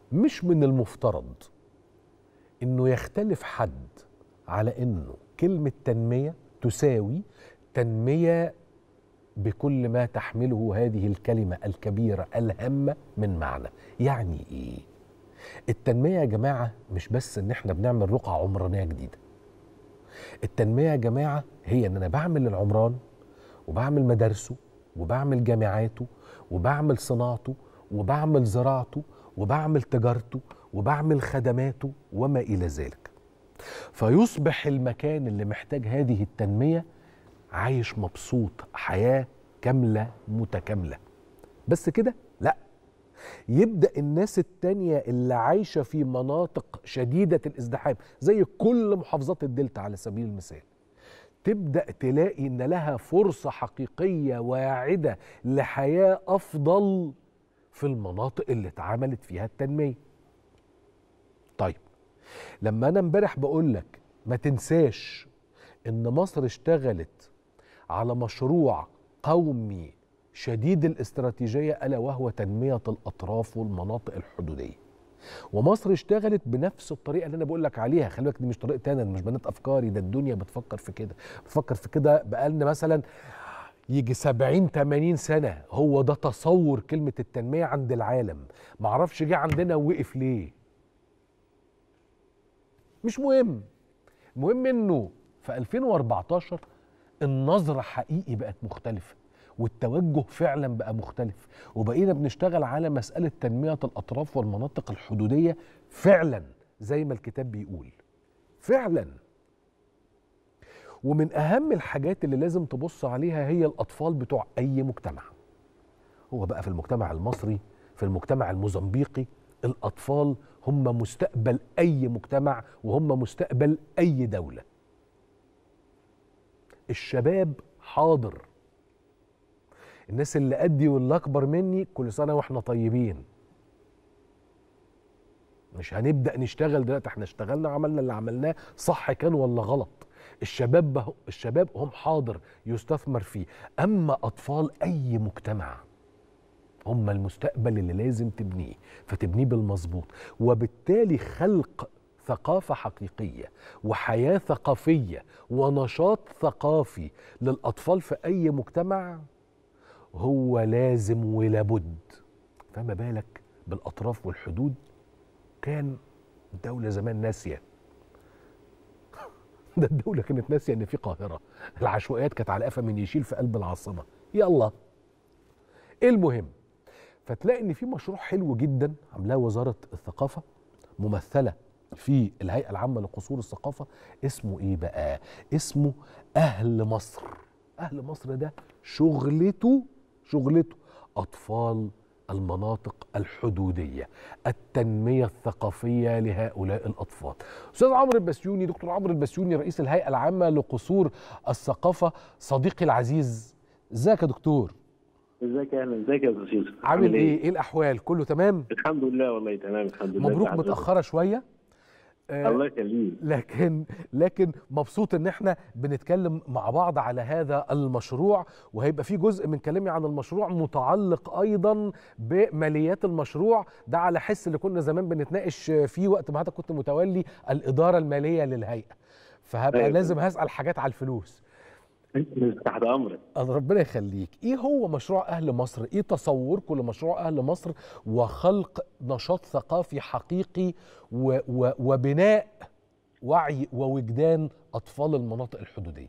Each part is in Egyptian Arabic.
مش من المفترض انه يختلف حد على انه كلمه تنميه تساوي تنميه بكل ما تحمله هذه الكلمه الكبيره الهامه من معنى يعني ايه التنميه يا جماعه مش بس ان احنا بنعمل رقعه عمرانيه جديده التنميه يا جماعه هي ان انا بعمل العمران وبعمل مدارسه وبعمل جامعاته وبعمل صناعته وبعمل زراعته وبعمل تجارته وبعمل خدماته وما الى ذلك فيصبح المكان اللي محتاج هذه التنميه عايش مبسوط حياه كامله متكامله بس كده لا يبدا الناس التانية اللي عايشه في مناطق شديده الازدحام زي كل محافظات الدلتا على سبيل المثال تبدا تلاقي ان لها فرصه حقيقيه واعده لحياه افضل في المناطق اللي اتعملت فيها التنميه طيب لما انا امبارح بقول لك ما تنساش ان مصر اشتغلت على مشروع قومي شديد الاستراتيجيه الا وهو تنميه الاطراف والمناطق الحدوديه ومصر اشتغلت بنفس الطريقه اللي انا بقول لك عليها خلي بالك دي مش طريقتي انا مش بنات افكاري ده الدنيا بتفكر في كده بتفكر في كده بقالنا مثلا يجي 70 80 سنه هو ده تصور كلمه التنميه عند العالم معرفش جه عندنا ووقف ليه مش مهم المهم انه في 2014 النظره حقيقي بقت مختلفه والتوجه فعلا بقى مختلف وبقينا بنشتغل على مساله تنميه الاطراف والمناطق الحدوديه فعلا زي ما الكتاب بيقول فعلا ومن اهم الحاجات اللي لازم تبص عليها هي الاطفال بتوع اي مجتمع هو بقى في المجتمع المصري في المجتمع الموزمبيقي الاطفال هم مستقبل اي مجتمع وهم مستقبل اي دوله الشباب حاضر الناس اللي قدي واللي اكبر مني كل سنه واحنا طيبين مش هنبدا نشتغل دلوقتي احنا اشتغلنا وعملنا اللي عملناه صح كان ولا غلط الشباب به الشباب هم حاضر يستثمر فيه اما اطفال اي مجتمع هم المستقبل اللي لازم تبنيه فتبنيه بالمظبوط وبالتالي خلق ثقافة حقيقية وحياة ثقافية ونشاط ثقافي للأطفال في أي مجتمع هو لازم ولابد فما بالك بالأطراف والحدود كان الدولة زمان ناسية ده الدولة كانت ناسية إن في قاهرة العشوائيات كانت على قفا من يشيل في قلب العاصمة يلا المهم فتلاقي إن في مشروع حلو جدا عاملاه وزارة الثقافة ممثلة في الهيئة العامة لقصور الثقافة اسمه إيه بقى؟ اسمه أهل مصر أهل مصر ده شغلته شغلته أطفال المناطق الحدودية التنمية الثقافية لهؤلاء الأطفال أستاذ عمرو البسيوني دكتور عمرو البسيوني رئيس الهيئة العامة لقصور الثقافة صديقي العزيز ازيك يا دكتور ازيك يا اهلا ازيك يا استاذ يوسف عامل ايه ايه الاحوال كله تمام الحمد لله والله تمام الحمد لله مبروك تعال. متاخره شويه آه، الله يخليك لكن لكن مبسوط ان احنا بنتكلم مع بعض على هذا المشروع وهيبقى في جزء من كلامي عن المشروع متعلق ايضا بماليات المشروع ده على حس اللي كنا زمان بنتناقش فيه وقت ما حضرتك كنت متولي الاداره الماليه للهيئه فهبقى أيوة. لازم هسال حاجات على الفلوس تحت امرك الله ربنا يخليك ايه هو مشروع اهل مصر ايه تصوركم لمشروع اهل مصر وخلق نشاط ثقافي حقيقي و و وبناء وعي ووجدان اطفال المناطق الحدوديه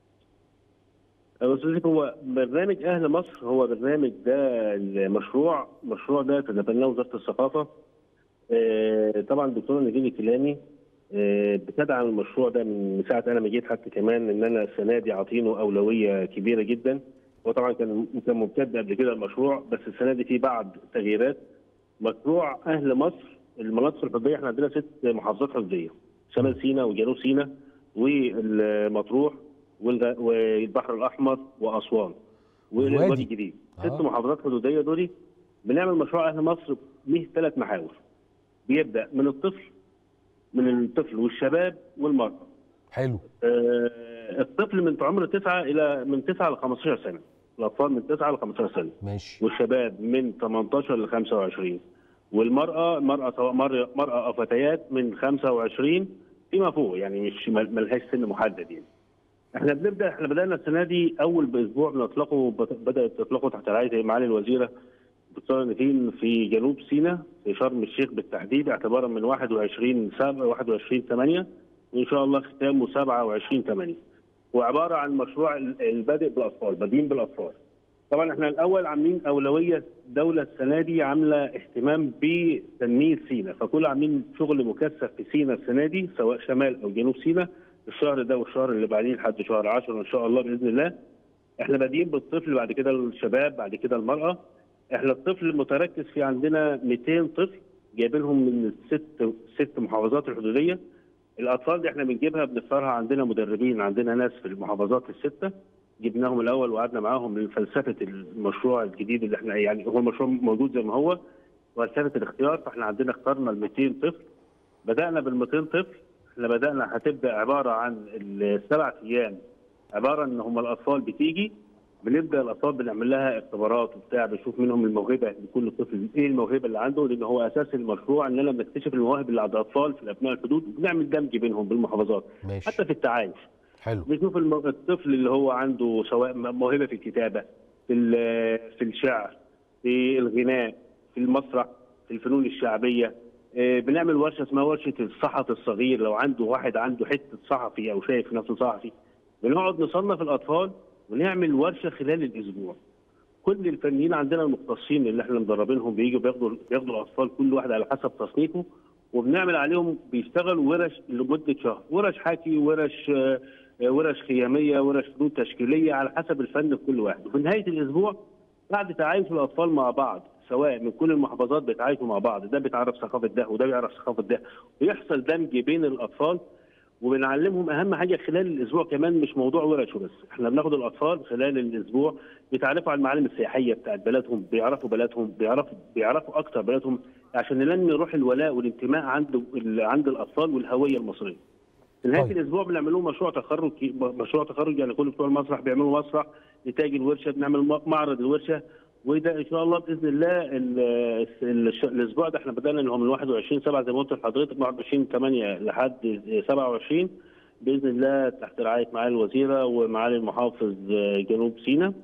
استاذ يوسف هو برنامج اهل مصر هو برنامج ده المشروع المشروع ده تتبناه وزاره الثقافه آه، طبعا الدكتور نجيب الكيلاني آه، بتدعم المشروع ده من ساعه انا ما جيت حتى كمان ان انا السنه دي عاطينه اولويه كبيره جدا هو طبعا كان كان ممتد قبل كده المشروع بس السنه دي في بعض تغييرات مشروع اهل مصر المناطق الحدوديه احنا عندنا ست محافظات حدوديه شمال سيناء وجنوب سيناء والمطروح والغ- والبحر الاحمر واسوان والوادي. والوادي الجديد ست آه. محافظات حدوديه دول بنعمل مشروع اهل مصر له ثلاث محاور بيبدا من الطفل من الطفل والشباب والمراه حلو آه، الطفل من عمر 9 الى من 9 ل 15 سنه الاطفال من 9 ل 15 سنه ماشي والشباب من 18 ل 25 والمراه المراه سواء مر- مراه او فتيات من 25 فيما فوق يعني مش مل- ملهاش سن محدد يعني. احنا بنبدا احنا بدانا السنه دي اول باسبوع بنطلقه بت- بدات تطلقه تحت رعايه معالي الوزيره دكتوره نيفين في جنوب سيناء في شرم الشيخ بالتحديد اعتبارا من 21 7 21 8 وان شاء الله ختامه 27 8 وعباره عن مشروع ال- البادئ بالاطفال بادئين بالاطفال طبعا احنا الاول عاملين اولويه دوله السنه دي عامله اهتمام بتنميه سيناء فكل عاملين شغل مكثف في سيناء السنه دي سواء شمال او جنوب سيناء الشهر ده والشهر اللي بعديه لحد شهر 10 ان شاء الله باذن الله احنا بادئين بالطفل بعد كده الشباب بعد كده المراه احنا الطفل متركز في عندنا 200 طفل جايبينهم من الست ست محافظات الحدوديه الاطفال دي احنا بنجيبها بنختارها عندنا مدربين عندنا ناس في المحافظات السته جبناهم الاول وقعدنا معاهم لفلسفه المشروع الجديد اللي احنا يعني هو المشروع موجود زي ما هو فلسفه الاختيار فاحنا عندنا اخترنا ال 200 طفل بدانا بال 200 طفل احنا بدانا هتبدا عباره عن السبع ايام عباره ان هم الاطفال بتيجي بنبدا الاطفال بنعمل لها اختبارات وبتاع بنشوف منهم الموهبه لكل طفل ايه الموهبه اللي عنده لان هو اساس المشروع اننا بنكتشف المواهب اللي عند الاطفال في ابناء الحدود وبنعمل دمج بينهم بالمحافظات ماشي حتى في التعايش حلو بنشوف الم- الطفل اللي هو عنده سواء م- موهبه في الكتابه في ال- في الشعر في الغناء في المسرح في الفنون الشعبيه آه، بنعمل ورشه اسمها ورشه الصحفي الصغير لو عنده واحد عنده حته صحفي او شايف نفسه صحفي بنقعد نصنف الاطفال ونعمل ورشه خلال الاسبوع كل الفنيين عندنا المختصين اللي احنا مدربينهم بييجوا بياخدوا بياخدوا الاطفال كل واحد على حسب تصنيفه وبنعمل عليهم بيشتغلوا ورش لمده شهر ورش حكي ورش آه، آه، ورش خياميه ورش فنون تشكيليه على حسب الفن في كل واحد وفي نهايه الاسبوع بعد تعايش الاطفال مع بعض سواء من كل المحافظات بيتعايشوا مع بعض ده بيتعرف ثقافه ده وده بيعرف ثقافه ده ويحصل دمج بين الاطفال وبنعلمهم اهم حاجه خلال الاسبوع كمان مش موضوع ورش وبس احنا بناخد الاطفال خلال الاسبوع بيتعرفوا على المعالم السياحيه بتاعت بلدهم بيعرفوا بلدهم بيعرفوا بيعرفوا اكتر بلدهم عشان ننمي روح الولاء والانتماء عند عند الاطفال والهويه المصريه في نهايه طيب. الاسبوع بنعمل لهم مشروع تخرج مشروع تخرج يعني كل بتوع المسرح بيعملوا مسرح نتاج الورشه بنعمل م- معرض الورشه وده ان شاء الله باذن الله ال- ال- الاسبوع ده احنا بدانا ان هو من 21 7 زي ما قلت لحضرتك من 21 8 لحد 27 باذن الله تحت رعايه معالي الوزيره ومعالي المحافظ آه، جنوب سيناء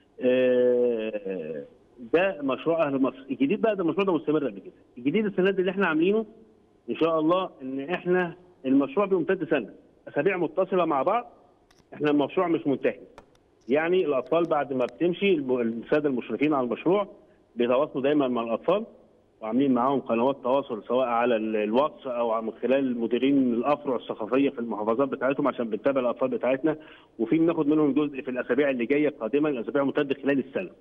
آه، ده مشروع اهل مصر الجديد بقى ده المشروع ده مستمر قبل كده الجديد السنه دي اللي احنا عاملينه ان شاء الله ان احنا المشروع بيمتد سنه اسابيع متصله مع بعض احنا المشروع مش منتهي يعني الاطفال بعد ما بتمشي الب- الساده المشرفين على المشروع بيتواصلوا دايما مع الاطفال وعاملين معاهم قنوات تواصل سواء على ال- الواتس او من خلال مديرين الافرع الثقافيه في المحافظات بتاعتهم عشان بنتابع الاطفال بتاعتنا وفي بناخد منهم جزء في الاسابيع اللي جايه قادما الاسابيع ممتده خلال السنه.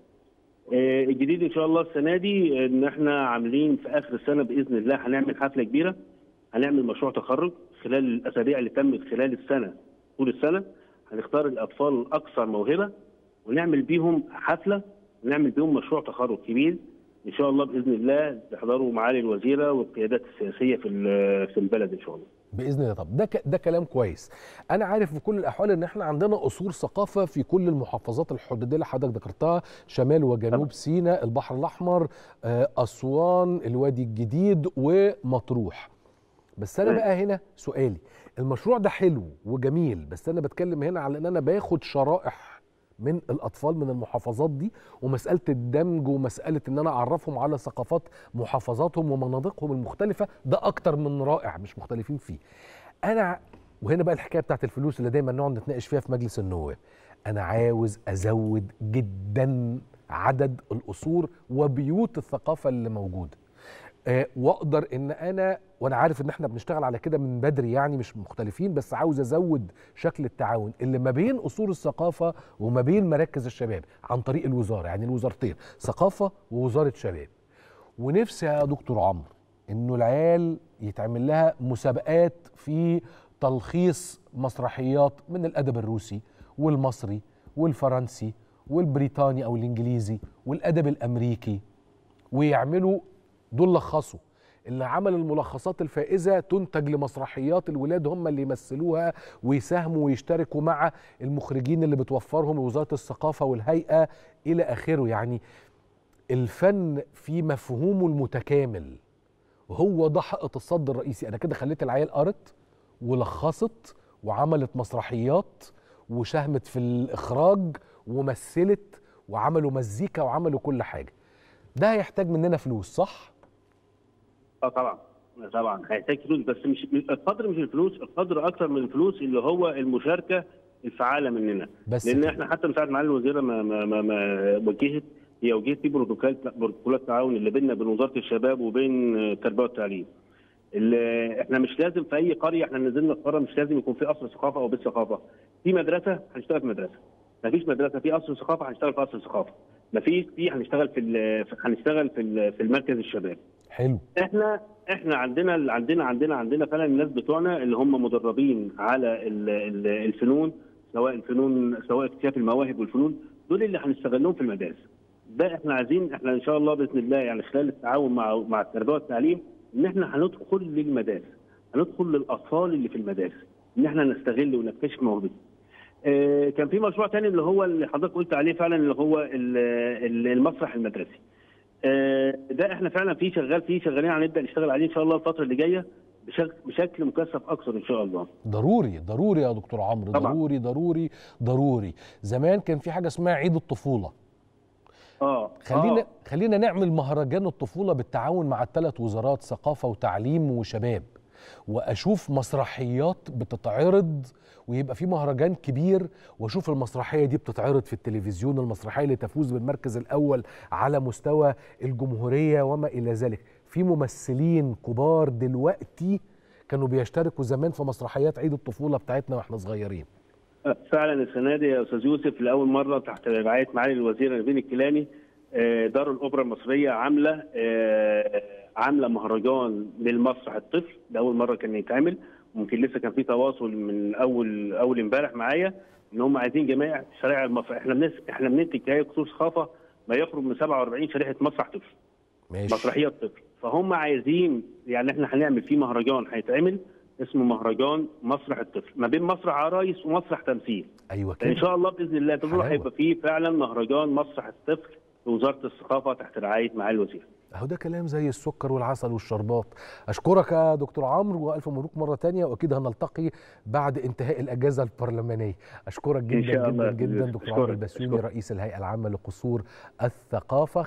آه، الجديد ان شاء الله السنه دي ان احنا عاملين في اخر السنه باذن الله هنعمل حفله كبيره هنعمل مشروع تخرج خلال الاسابيع اللي تمت خلال السنه طول السنه هنختار الاطفال الاكثر موهبه ونعمل بيهم حفله ونعمل بيهم مشروع تخرج كبير ان شاء الله باذن الله تحضروا معالي الوزيره والقيادات السياسيه في ال- في البلد ان شاء الله. باذن الله طب ده ك... ده كلام كويس انا عارف في كل الاحوال ان احنا عندنا اصول ثقافه في كل المحافظات الحدوديه اللي حضرتك ذكرتها شمال وجنوب سيناء البحر الاحمر آه، اسوان الوادي الجديد ومطروح بس انا تمام. بقى هنا سؤالي المشروع ده حلو وجميل بس انا بتكلم هنا على ان انا باخد شرائح من الاطفال من المحافظات دي ومساله الدمج ومساله ان انا اعرفهم على ثقافات محافظاتهم ومناطقهم المختلفه ده اكتر من رائع مش مختلفين فيه انا وهنا بقى الحكايه بتاعت الفلوس اللي دايما نقعد نتناقش فيها في مجلس النواب انا عاوز ازود جدا عدد القصور وبيوت الثقافه اللي موجوده آه، واقدر ان انا وانا عارف ان احنا بنشتغل على كده من بدري يعني مش مختلفين بس عاوز ازود شكل التعاون اللي ما بين اصول الثقافه وما بين مراكز الشباب عن طريق الوزاره يعني الوزارتين ثقافه ووزاره شباب ونفسي يا دكتور عمرو انه العيال يتعمل لها مسابقات في تلخيص مسرحيات من الادب الروسي والمصري والفرنسي والبريطاني او الانجليزي والادب الامريكي ويعملوا دول لخصوا اللي عمل الملخصات الفائزة تنتج لمسرحيات الولاد هم اللي يمثلوها ويساهموا ويشتركوا مع المخرجين اللي بتوفرهم وزارة الثقافة والهيئة إلى آخره يعني الفن في مفهومه المتكامل وهو ده حائط الصد الرئيسي انا كده خليت العيال قرت ولخصت وعملت مسرحيات وشهمت في الاخراج ومثلت وعملوا مزيكا وعملوا كل حاجه ده هيحتاج مننا فلوس صح اه طبعا طبعا هيحتاج فلوس بس مش القدر مش الفلوس القدر اكثر من الفلوس اللي هو المشاركه الفعاله مننا بس لان كده. احنا حتى من ساعه معالي الوزيره ما ما ما, ما وجهت هي وجهت في بروتوكول بروتوكولات تعاون اللي بيننا بين وزاره الشباب وبين التربيه والتعليم. اللي احنا مش لازم في اي قريه احنا نزلنا في قريه مش لازم يكون في قصر ثقافه او بيت ثقافه. في مدرسه هنشتغل في مدرسه. ما فيش مدرسه في قصر ثقافه هنشتغل في قصر ثقافه. ما فيش في هنشتغل في ال- هنشتغل في ال- في المركز الشباب. حلو احنا احنا عندنا عندنا عندنا عندنا فعلا الناس بتوعنا اللي هم مدربين على ال- ال- الفنون سواء الفنون سواء اكتشاف المواهب والفنون دول اللي هنستغلهم في المدارس. ده احنا عايزين احنا ان شاء الله باذن الله يعني خلال التعاون مع مع التربيه والتعليم ان احنا هندخل للمدارس هندخل للاطفال اللي في المدارس ان احنا نستغل ونكتشف مواهبهم. آه، كان في مشروع تاني اللي هو اللي حضرتك قلت عليه فعلا اللي هو ال- ال- المسرح المدرسي. آه، ده احنا فعلا فيه شغال فيه شغالين هنبدا نشتغل عليه ان شاء الله الفتره اللي جايه بشكل بشكل مكثف اكثر ان شاء الله. ضروري ضروري يا دكتور عمرو طبعا. ضروري ضروري ضروري زمان كان في حاجه اسمها عيد الطفوله اه خلينا آه. خلينا نعمل مهرجان الطفوله بالتعاون مع الثلاث وزارات ثقافه وتعليم وشباب واشوف مسرحيات بتتعرض ويبقى في مهرجان كبير واشوف المسرحيه دي بتتعرض في التلفزيون المسرحيه اللي تفوز بالمركز الاول على مستوى الجمهوريه وما الى ذلك في ممثلين كبار دلوقتي كانوا بيشتركوا زمان في مسرحيات عيد الطفوله بتاعتنا واحنا صغيرين فعلا السنه دي يا استاذ يوسف لاول مره تحت رعايه معالي الوزير نبيل الكيلاني آه، دار الاوبرا المصريه عامله آه، عامله مهرجان للمسرح الطفل ده اول مره كان يتعمل ممكن لسه كان في تواصل من اول اول امبارح معايا ان هم عايزين جميع شرائع المسرح احنا بنس... احنا بننتج كهيئه قصور ثقافه ما يقرب من 47 شريحه مسرح طفل ماشي مسرحيات طفل فهم عايزين يعني احنا هنعمل فيه مهرجان هيتعمل اسمه مهرجان مسرح الطفل ما بين مسرح عرايس ومسرح تمثيل ايوه ان كده شاء الله باذن الله تقول حلاوة. هيبقى فيه فعلا مهرجان مسرح الطفل في وزاره الثقافه تحت رعايه معالي الوزير اهو ده كلام زي السكر والعسل والشربات اشكرك يا دكتور عمرو والف مبروك مره تانية واكيد هنلتقي بعد انتهاء الاجازه البرلمانيه اشكرك إن جدا شاء الله جدا يا جدا فندم. دكتور عمرو أشكرك. البسيوني أشكرك. رئيس الهيئه العامه لقصور الثقافه